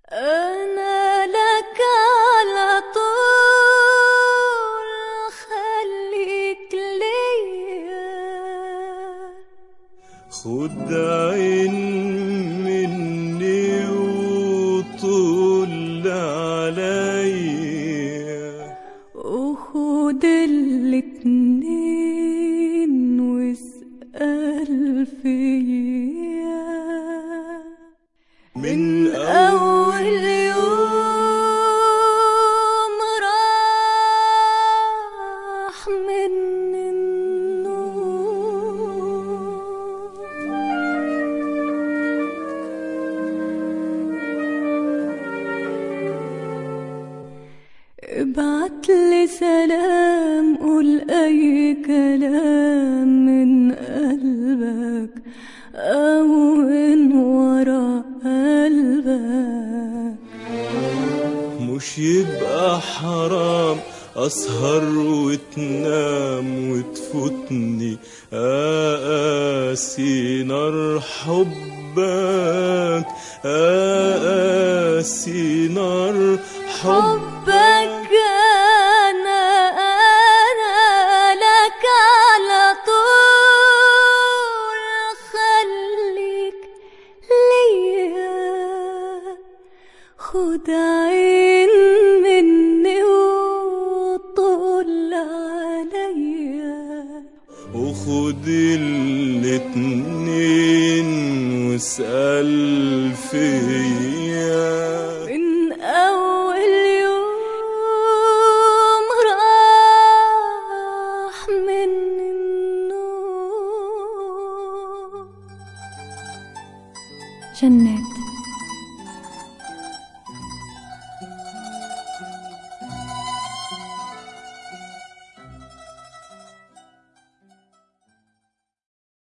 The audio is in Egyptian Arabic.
أنا لك على طول خليك ليا خد عين مني وطول عليا وخد الاتنين واسأل فيا من أول يوم راح من ابعت لي سلام قول اي كلام من قلبك او من ورا قلبك مش يبقى حرام أسهر وتنام وتفوتني أقاسي نار حبك أقاسي نار حبك حبك انا انا لك على طول خليك ليا خد عين مني وطول عليا وخد الاتنين واسأل فيا